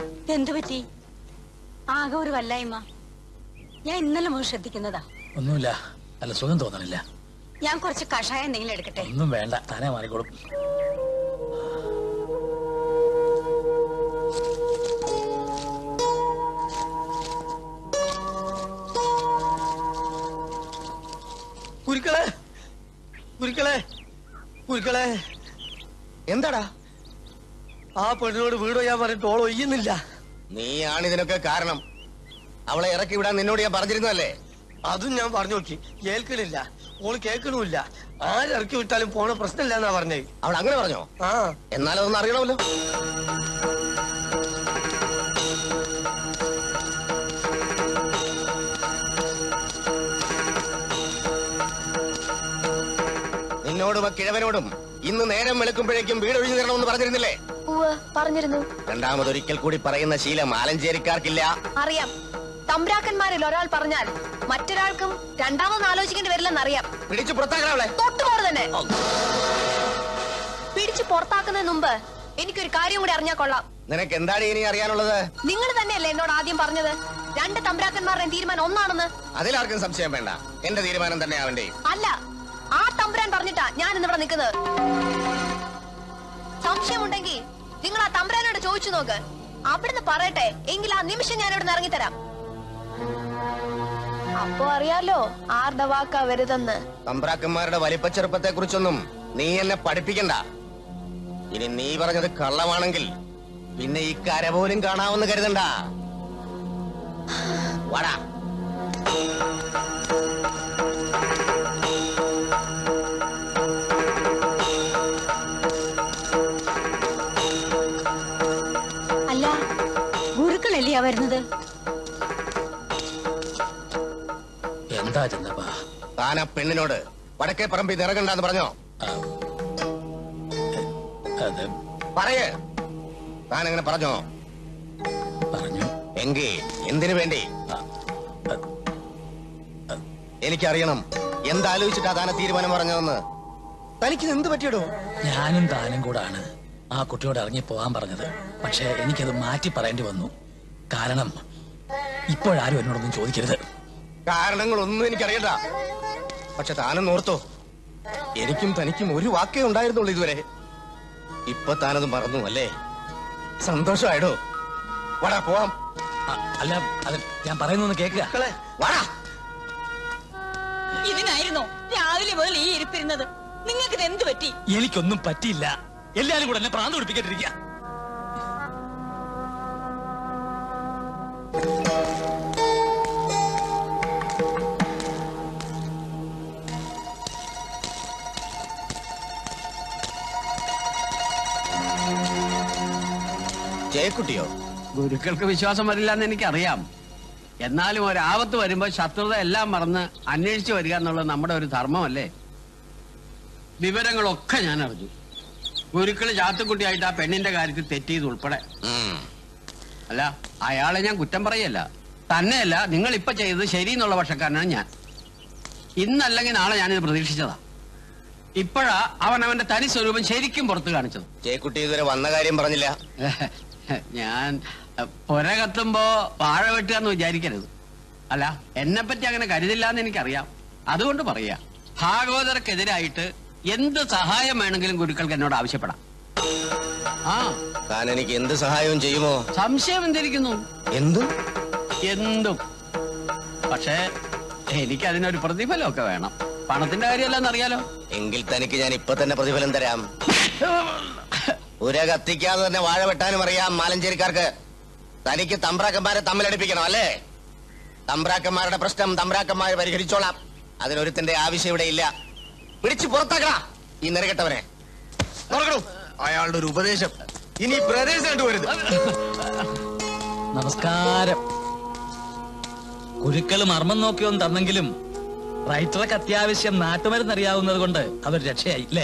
എന്തു പറ്റി ആകെ ഒരു വല്ലായ്മ ഞാൻ ഇന്നലെ മുതൽ ശ്രദ്ധിക്കുന്നതാ ഒന്നുമില്ല അല്ല സുഖം തോന്നണില്ല ഞാൻ കുറച്ച് കഷായം എന്തെങ്കിലും എടുക്കട്ടെ ഒന്നും വേണ്ട താനേ മാറിക്കോളും കുരുക്കളെ കുരുക്കളെ കുരുക്കളെ എന്താടാ ആ പെണ്ണിനോട് വീട് ഞാൻ പറഞ്ഞിട്ട് ഓൾ ഒയ്യുന്നില്ല നീയാണ് ഇതിനൊക്കെ കാരണം അവളെ ഇറക്കി വിടാൻ നിന്നോട് ഞാൻ പറഞ്ഞിരുന്നല്ലേ അതും ഞാൻ പറഞ്ഞു നോക്കി കേൾക്കണില്ല ഓള് കേൾക്കണമില്ല ആരിറക്കി വിട്ടാലും പോണ പ്രശ്നമില്ല എന്നാ പറഞ്ഞേ അവൾ അങ്ങനെ പറഞ്ഞോ ആ എന്നാലും അതൊന്ന് അറിയണമല്ലോ നിന്നോടും ആ കിഴവനോടും ഇന്ന് നേരം വെളുക്കുമ്പോഴേക്കും വീട് ഒഴിഞ്ഞു തരണമെന്ന് പറഞ്ഞിരുന്നില്ലേ ഉവ് പറഞ്ഞിരുന്നു രണ്ടാമതൊരിക്കൽ കൂടി പറയുന്ന ശീലം ആലഞ്ചേരിക്കാർക്കില്ല അറിയാം തമ്പ്രാക്കന്മാരിൽ ഒരാൾ പറഞ്ഞാൽ മറ്റൊരാൾക്കും രണ്ടാമത് ആലോചിക്കേണ്ടി വരില്ലെന്നറിയാം പിടിച്ചു പുറത്താക്കണം അവളെ തൊട്ടുപോലെ തന്നെ പിടിച്ചു പുറത്താക്കുന്നതിന് മുമ്പ് എനിക്കൊരു കാര്യം കൂടി അറിഞ്ഞാ കൊള്ളാം നിനക്ക് എന്താണ് ഇനി അറിയാനുള്ളത് നിങ്ങൾ തന്നെയല്ലേ എന്നോട് ആദ്യം പറഞ്ഞത് രണ്ട് തമ്പ്രാക്കന്മാരുടെയും തീരുമാനം ഒന്നാണെന്ന് അതിലാർക്കും സംശയം വേണ്ട എന്റെ തീരുമാനം തന്നെ അവന്റെ അല്ല ആ തമ്പുരാൻ പറഞ്ഞിട്ടാ ഞാൻ ഇന്നിവിടെ നിൽക്കുന്നത് സംശയമുണ്ടെങ്കിൽ നിങ്ങൾ ആ തമ്പുരാനോട് ചോദിച്ചു നോക്ക് അവിടുന്ന് പറയട്ടെ എങ്കിൽ ആ നിമിഷം ഞാൻ ഇവിടെ ഇറങ്ങിത്തരാം അപ്പോ അറിയാലോ ആരുടെ വാക്കാ വരുതെന്ന് തമ്പ്രാക്കന്മാരുടെ വലിപ്പച്ചെറുപ്പത്തെ കുറിച്ചൊന്നും നീ എന്നെ പഠിപ്പിക്കണ്ട ഇനി നീ പറഞ്ഞത് കള്ളമാണെങ്കിൽ പിന്നെ ഈ കര പോലും കാണാമെന്ന് കരുതണ്ട വാടാ അല്ല ഗുരുക്കളല്ലയാ വരുന്നത് എന്താ ചെന്നപ്പാ താൻ ആ പെണ്ണിനോട് വടക്കേ പറമ്പിൽ നിറകണ്ടെന്ന് പറഞ്ഞോ അത് പറയേ താൻ അങ്ങനെ പറഞ്ഞോ പറഞ്ഞു എങ്കിൽ എന്തിനു വേണ്ടി എനിക്കറിയണം എന്താലോചിച്ചിട്ടാ താൻ ആ തീരുമാനം പറഞ്ഞതെന്ന് തനിക്ക് എന്ത് പറ്റിയടോ ഞാനും താനും കൂടാണ് ആ കുട്ടിയോട് ഇറങ്ങി പോകാൻ പറഞ്ഞത് പക്ഷേ എനിക്കത് മാറ്റി പറയേണ്ടി വന്നു കാരണം ഇപ്പോഴാരും എന്നോടൊന്നും ചോദിക്കരുത് കാരണങ്ങളൊന്നും എനിക്കറിയണ്ട പക്ഷെ താനൊന്ന് ഓർത്തോ എനിക്കും തനിക്കും ഒരു വാക്കേ ഉണ്ടായിരുന്നുള്ളൂ ഇതുവരെ ഇപ്പൊ താനത് മറന്നു അല്ലേ സന്തോഷമായിടോ വാടാ പോവാം അ- അല്ല അത് ഞാൻ പറയുന്നൊന്ന് കേൾക്കുക മക്കളെ വാടാ ഇതിനായിരുന്നോ രാവിലെ മുതൽ ഈ ഇരിപ്പിരുന്നത് നിങ്ങൾക്ക് ഇത് എന്ത് പറ്റി എനിക്കൊന്നും പറ്റിയില്ല എല്ലാരും കൂടെ എന്നെ പ്രാന്ത് പിടിപ്പിക്കാണ്ടിരിക്കുക ജയക്കുട്ടിയോ ഗുരുക്കൾക്ക് വിശ്വാസം വരില്ല എന്ന് എനിക്കറിയാം എന്നാലും ഒരാപത്ത് വരുമ്പോ ശത്രുത എല്ലാം മറന്ന് അന്വേഷിച്ചു വരിക എന്നുള്ളത് നമ്മുടെ ഒരു ധർമ്മമല്ലേ വിവരങ്ങളൊക്കെ ഞാൻ അറിഞ്ഞു ഗുരുക്കള് ചാത്തുക്കുട്ടിയായിട്ട് ആ പെണ്ണിന്റെ കാര്യത്തിൽ തെറ്റിയത് ഉൾപ്പെടെ ഉം. അല്ല അയാളെ ഞാൻ കുറ്റം പറയല്ല തന്നെയല്ല നിങ്ങൾ ഇപ്പൊ ചെയ്തത് ശരി എന്നുള്ള പക്ഷക്കാരനാണ് ഞാൻ ഇന്നല്ലെങ്കിൽ നാളെ ഞാനിത് പ്രതീക്ഷിച്ചതാ ഇപ്പോഴാ അവൻ അവന്റെ തനി സ്വരൂപം ശരിക്കും പുറത്തു കാണിച്ചത് ജയക്കുട്ടി ഇതുവരെ വന്ന കാര്യം പറഞ്ഞില്ല ഞാൻ അഹ്, പുര കത്തുമ്പോ വാഴ വെട്ടുക എന്ന് വിചാരിക്കരുത് അല്ല എന്നെ പറ്റി അങ്ങനെ കരുതില്ല എന്ന് എനിക്കറിയാം അതുകൊണ്ട് പറയാ ഭാഗവതർക്കെതിരായിട്ട് എന്ത് സഹായം വേണമെങ്കിലും ഗുരുക്കൾക്ക് എന്നോട് ആവശ്യപ്പെടാം ആ താൻ എനിക്ക് എന്ത് സഹായവും ചെയ്യുമോ സംശയം എന്തിരിക്കുന്നു എന്തും എന്തും പക്ഷേ എനിക്ക് അതിനൊരു പ്രതിഫലമൊക്കെ വേണം പണത്തിന്റെ കാര്യമല്ലെന്ന് അറിയാലോ എങ്കിൽ തനിക്ക് ഞാൻ ഇപ്പൊ തന്നെ പ്രതിഫലം തരാം പുര കത്തിക്കാതെ തന്നെ വാഴ വെട്ടാനും അറിയാം മാലഞ്ചേരിക്കാർക്ക് തനിക്ക് തമ്പ്രാക്കന്മാരെ തമ്മിലടിപ്പിക്കണം അല്ലേ തമ്പ്രാക്കന്മാരുടെ പ്രശ്നം തമ്പ്രാക്കന്മാർ പരിഹരിച്ചോളാം അതിനൊരുത്തിന്റെ ആവശ്യം ഇവിടെ ഇല്ല പിടിച്ചു പുറത്താക്കണ ഈ നിരകെട്ടവനെ തുറക്കണു അയാളുടെ ഒരു ഉപദേശം ഇനി ബ്രദേഴ്സ് ആയിട്ട് വരുത് നമസ്കാരം കുരുക്കൾ മർമ്മം നോക്കിയൊന്നും തന്നെങ്കിലും റൈറ്റർക്ക് അത്യാവശ്യം നാട്ടുമരുന്ന് അറിയാവുന്നത് കൊണ്ട് അവർ രക്ഷയായി അല്ലേ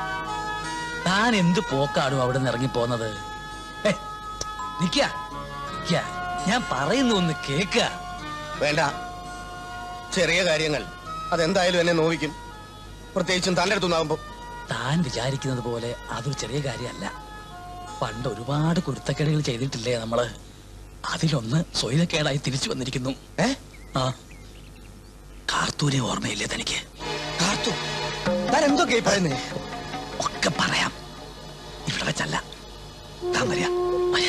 താൻ എന്ത് പോക്കാടും അവിടെ നിന്ന് ഇറങ്ങി പോന്നത് നിക്ക നിക്ക ഞാൻ പറയുന്ന ഒന്ന് കേക്ക വേണ്ട ചെറിയ കാര്യങ്ങൾ അതെന്തായാലും എന്നെ നോവിക്കും പ്രത്യേകിച്ചും തന്റെ അടുത്തുനിന്നാകുമ്പോ താൻ വിചാരിക്കുന്നത് പോലെ അതൊരു ചെറിയ കാര്യമല്ല പണ്ട് ഒരുപാട് കുരുത്തക്കേടുകൾ ചെയ്തിട്ടില്ലേ നമ്മള് അതിലൊന്ന് സ്വൈരക്കേടായി തിരിച്ചു വന്നിരിക്കുന്നു ഏ ആ കാർത്തൂരെ ഓർമ്മയില്ലേ തനിക്ക് കാർത്തു താൻ എന്തൊക്കെയായി പറയുന്നേ ഒക്കെ പറയാം ഇവിടെ വെച്ചല്ല താൻ വരിക വരിക.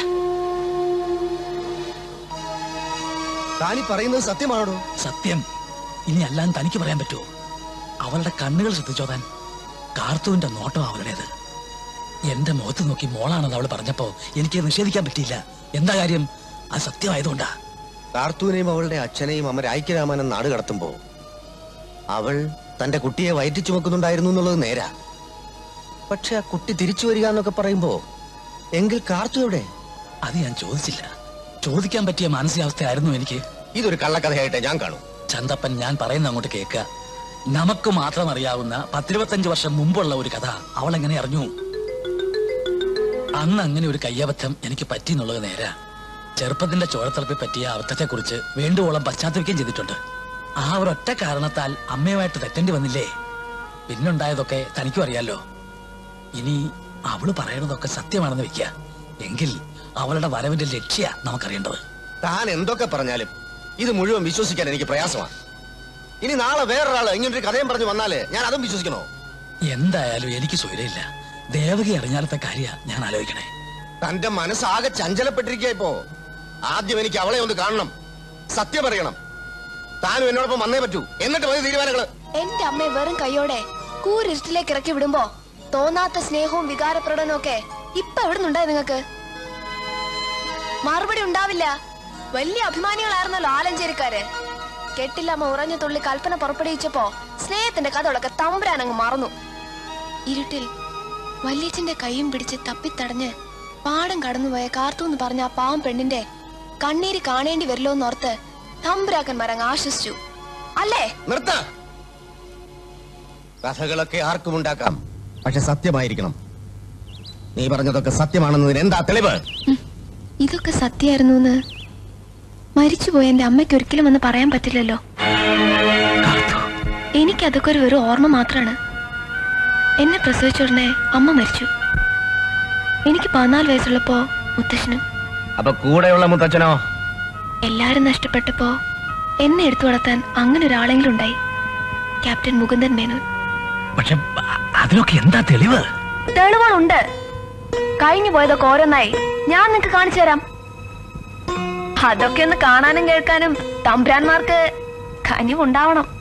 താനീ പറയുന്നത് സത്യമാണോ സത്യം ഇനി അല്ലാൻ തനിക്ക് പറയാൻ പറ്റുമോ അവളുടെ കണ്ണുകൾ ശ്രദ്ധിച്ചോ താൻ കാർത്തുവിന്റെ നോട്ടം അവളുടേത് എന്റെ മുഖത്ത് നോക്കി മോളാണെന്ന് അവൾ പറഞ്ഞപ്പോ എനിക്ക് നിഷേധിക്കാൻ പറ്റിയില്ല എന്താ കാര്യം അത് സത്യമായതുകൊണ്ടാ കാർത്തൂനെയും അവളുടെ അച്ഛനെയും അമര ഐക്യരാമാനം നാട് കടത്തുമ്പോ അവൾ തന്റെ കുട്ടിയെ വയറ്റി ചുമക്കുന്നുണ്ടായിരുന്നു എന്നുള്ളത് നേരാ പക്ഷെ ആ കുട്ടി തിരിച്ചു വരിക എന്നൊക്കെ പറയുമ്പോ എങ്കിൽ കാർത്തു എവിടെ അത് ഞാൻ ചോദിച്ചില്ല ചോദിക്കാൻ പറ്റിയ മാനസികാവസ്ഥയായിരുന്നു എനിക്ക് ഇതൊരു കള്ളക്കഥയായിട്ട് ഞാൻ കാണും ചന്തപ്പൻ ഞാൻ പറയുന്ന അങ്ങോട്ട് കേൾക്കുക നമുക്ക് മാത്രം അറിയാവുന്ന പത്തിരുപത്തഞ്ച് വർഷം മുമ്പുള്ള ഒരു കഥ അവൾ എങ്ങനെ അറിഞ്ഞു അന്ന് അങ്ങനെ ഒരു കയ്യബദ്ധം എനിക്ക് പറ്റി എന്നുള്ളത് നേരാ ചെറുപ്പത്തിന്റെ ചോരത്തിളപ്പിൽ പറ്റിയ അബദ്ധത്തെക്കുറിച്ച് വേണ്ടുവോളം പശ്ചാത്തപിക്കുകയും ചെയ്തിട്ടുണ്ട് ആ ഒരൊറ്റ കാരണത്താൽ അമ്മയുമായിട്ട് തെറ്റേണ്ടി വന്നില്ലേ പിന്നുണ്ടായതൊക്കെ തനിക്കും അറിയാലോ ഇനി അവള് പറയണതൊക്കെ സത്യമാണെന്ന് വെക്കുക എങ്കിൽ അവളുടെ വരവിന്റെ ലക്ഷ്യ നമുക്കറിയേണ്ടത് താൻ എന്തൊക്കെ പറഞ്ഞാലും ഇത് മുഴുവൻ വിശ്വസിക്കാൻ എനിക്ക് പ്രയാസമാണ് ഇനി നാളെ വേറൊരാള് ഇങ്ങനൊരു കഥയും പറഞ്ഞു വന്നാല് ഞാൻ അതും വിശ്വസിക്കണോ എന്തായാലും എനിക്ക് സ്വൈരയില്ല ദേവകി അറിഞ്ഞാലത്തെ കാര്യ ഞാൻ ആലോചിക്കണേ തന്റെ മനസ്സാകെ ചഞ്ചലപ്പെട്ടിരിക്കുക ഇപ്പോ ആദ്യം എനിക്ക് അവളെ ഒന്ന് കാണണം സത്യം അറിയണം താനും എന്നോടൊപ്പം വന്നേ പറ്റൂ എന്നിട്ട് മതി തീരുമാനങ്ങള് എന്റെ അമ്മയെ വെറും കൈയോടെ കൂരിരുട്ടിലേക്ക് ഇറക്കി വിടുമ്പോ തോന്നാത്ത സ്നേഹവും വികാരപ്രകടനവും ഒക്കെ ഇപ്പൊ എവിടെ നിന്നുണ്ടായി നിങ്ങക്ക് മറുപടി ഉണ്ടാവില്ല വലിയ അഭിമാനികളായിരുന്നല്ലോ ആലഞ്ചേരിക്കാര് കെട്ടില്ലമ്മ ഉറഞ്ഞ തുള്ളി കൽപ്പന പുറപ്പെടുവിച്ചപ്പോ സ്നേഹത്തിന്റെ കഥകളൊക്കെ തമ്പുരാൻ അങ്ങ് മറന്നു ഇരുട്ടിൽ വല്യച്ഛന്റെ കൈയും പിടിച്ച് തപ്പിത്തടഞ്ഞ് പാടം കടന്നുപോയ കാർത്തു പറഞ്ഞ ആ പാവം പെണ്ണിന്റെ കണ്ണീര് കാണേണ്ടി വരില്ലോ എന്നോർത്ത് തമ്പുരാക്കന്മാരങ്ങ് ആശ്വസിച്ചു അല്ലേ നിർത്ത കഥകളൊക്കെ ആർക്കും ഉണ്ടാക്കാം പക്ഷെ സത്യമായിരിക്കണം നീ പറഞ്ഞതൊക്കെ സത്യമാണെന്നതിന് എന്താ തെളിവ് ഇതൊക്കെ സത്യായിരുന്നു മരിച്ചുപോയ എന്റെ അമ്മയ്ക്ക് ഒരിക്കലും ഒന്ന് പറയാൻ പറ്റില്ലല്ലോ എനിക്കതൊക്കെ ഒരു വെറും ഓർമ്മ മാത്രാണ് എന്നെ പ്രസവിച്ച ഉടനെ അമ്മ മരിച്ചു എനിക്ക് പതിനാല് വയസ്സുള്ളപ്പോ മുത്തശ്ശനും അപ്പൊ കൂടെയുള്ള മുത്തച്ഛനോ എല്ലാരും നഷ്ടപ്പെട്ടപ്പോ എന്നെ എടുത്തു വളർത്താൻ അങ്ങനെ ഒരാളെങ്കിലും ഉണ്ടായി ക്യാപ്റ്റൻ മുകുന്ദൻ മേനോൻ പക്ഷെ അ- അതിനൊക്കെ എന്താ തെളിവ് തെളിവുകളുണ്ട് കഴിഞ്ഞു പോയതൊക്കെ ഓരോന്നായി ഞാൻ നിങ്ങക്ക് കാണിച്ചു തരാം അതൊക്കെ ഒന്ന് കാണാനും കേൾക്കാനും തമ്പുരാന്മാർക്ക് കനിവുണ്ടാവണം